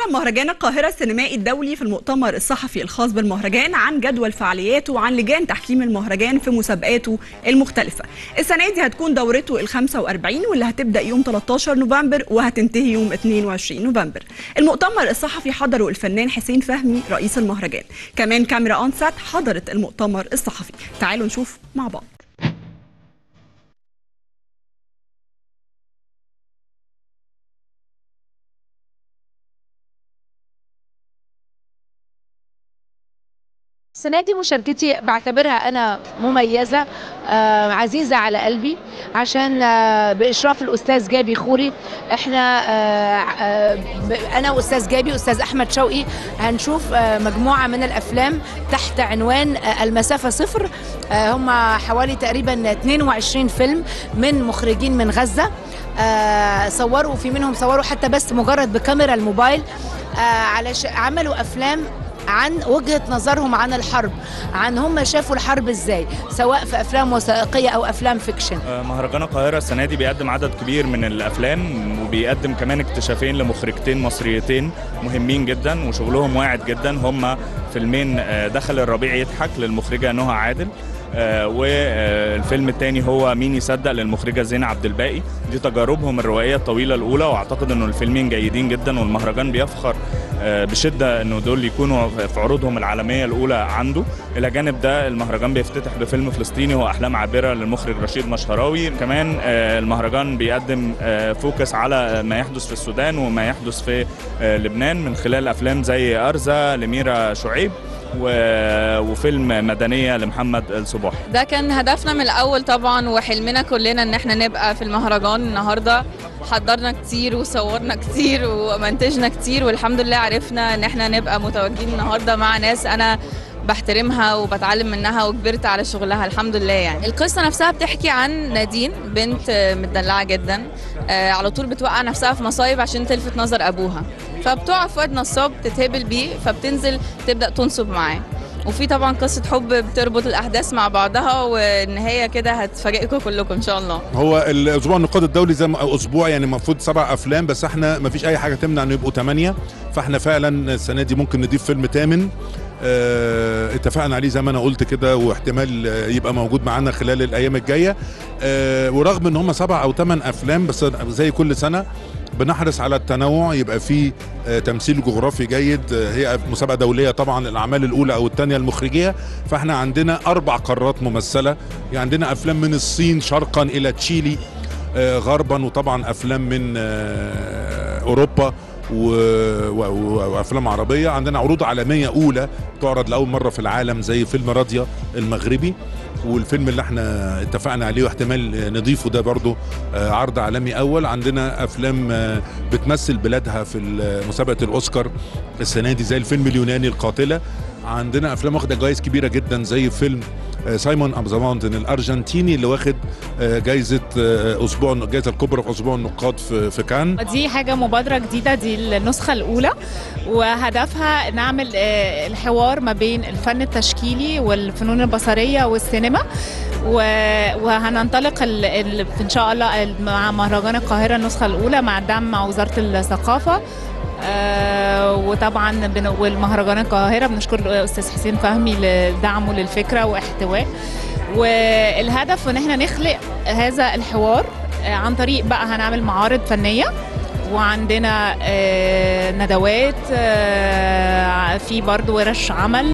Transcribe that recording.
أعلن مهرجان القاهرة السينمائي الدولي في المؤتمر الصحفي الخاص بالمهرجان عن جدول فعالياته وعن لجان تحكيم المهرجان في مسابقاته المختلفة السنة دي هتكون دورته ال 45 واللي هتبدأ يوم 13 نوفمبر وهتنتهي يوم 22 نوفمبر المؤتمر الصحفي حضره الفنان حسين فهمي رئيس المهرجان كمان كاميرا أونسات حضرت المؤتمر الصحفي تعالوا نشوف مع بعض السنة دي مشاركتي بعتبرها أنا مميزة آه عزيزة على قلبي عشان آه بإشراف الأستاذ جابي خوري إحنا آه آه أنا وأستاذ جابي أستاذ أحمد شوقي هنشوف آه مجموعة من الأفلام تحت عنوان آه المسافة صفر آه هم حوالي تقريبا 22 فيلم من مخرجين من غزة آه صوروا في منهم صوروا حتى بس مجرد بكاميرا الموبايل آه علش عملوا أفلام عن وجهه نظرهم عن الحرب عن هم شافوا الحرب ازاي سواء في افلام وثائقيه او افلام فيكشن مهرجان القاهره السنه دي بيقدم عدد كبير من الافلام وبيقدم كمان اكتشافين لمخرجتين مصريتين مهمين جدا وشغلهم واعد جدا هم فيلمين دخل الربيع يضحك للمخرجه نهى عادل آه والفيلم الثاني هو مين يصدق للمخرجه زينة عبد الباقي دي تجاربهم الروائيه الطويله الاولى واعتقد انه الفيلمين جيدين جدا والمهرجان بيفخر آه بشده انه دول يكونوا في عروضهم العالميه الاولى عنده الى جانب ده المهرجان بيفتتح بفيلم فلسطيني هو احلام عابره للمخرج رشيد مشهراوي كمان آه المهرجان بيقدم فوكس على ما يحدث في السودان وما يحدث في لبنان من خلال افلام زي ارزه لميرا شعيب وفيلم مدنيه لمحمد الصباحي ده كان هدفنا من الاول طبعا وحلمنا كلنا ان احنا نبقى في المهرجان النهارده حضرنا كتير وصورنا كتير ومنتجنا كتير والحمد لله عرفنا ان احنا نبقى متواجدين النهارده مع ناس انا بحترمها وبتعلم منها وكبرت على شغلها الحمد لله يعني القصه نفسها بتحكي عن نادين بنت مدلعه جدا آه على طول بتوقع نفسها في مصايب عشان تلفت نظر ابوها فبتقع في واد نصاب تتهبل بيه فبتنزل تبدا تنصب معاه وفي طبعا قصه حب بتربط الاحداث مع بعضها وان هي كده هتفاجئكم كلكم ان شاء الله هو الاسبوع النقاد الدولي زي ما اسبوع يعني المفروض سبع افلام بس احنا ما فيش اي حاجه تمنع انه يبقوا ثمانيه فاحنا فعلا السنه دي ممكن نضيف فيلم ثامن اه اتفقنا عليه زي ما انا قلت كده واحتمال يبقى موجود معانا خلال الايام الجايه اه ورغم ان هم سبع او ثمان افلام بس زي كل سنه بنحرص على التنوع يبقى في تمثيل جغرافي جيد هي مسابقه دوليه طبعا الاعمال الاولى او الثانيه المخرجيه فاحنا عندنا اربع قارات ممثله يعني عندنا افلام من الصين شرقا الى تشيلي غربا وطبعا افلام من اوروبا وافلام عربيه عندنا عروض عالميه اولى تعرض لاول مره في العالم زي فيلم راديا المغربي والفيلم اللي احنا اتفقنا عليه واحتمال نضيفه ده برضو عرض عالمي اول عندنا افلام بتمثل بلادها في مسابقه الاوسكار السنه دي زي الفيلم اليوناني القاتله عندنا افلام واخده جوائز كبيره جدا زي فيلم سايمون اب ذا ماونتن الارجنتيني اللي واخد جائزه اسبوع الجائزه الكبرى في اسبوع النقاد في في كان دي حاجه مبادره جديده دي النسخه الاولى وهدفها نعمل الحوار ما بين الفن التشكيلي والفنون البصريه والسينما وهننطلق ان شاء الله مع مهرجان القاهره النسخه الاولى مع الدعم مع وزاره الثقافه آه وطبعا والمهرجان القاهره بنشكر الاستاذ حسين فهمي لدعمه للفكره واحتواء والهدف ان احنا نخلق هذا الحوار آه عن طريق بقى هنعمل معارض فنيه وعندنا آه ندوات في برضو ورش عمل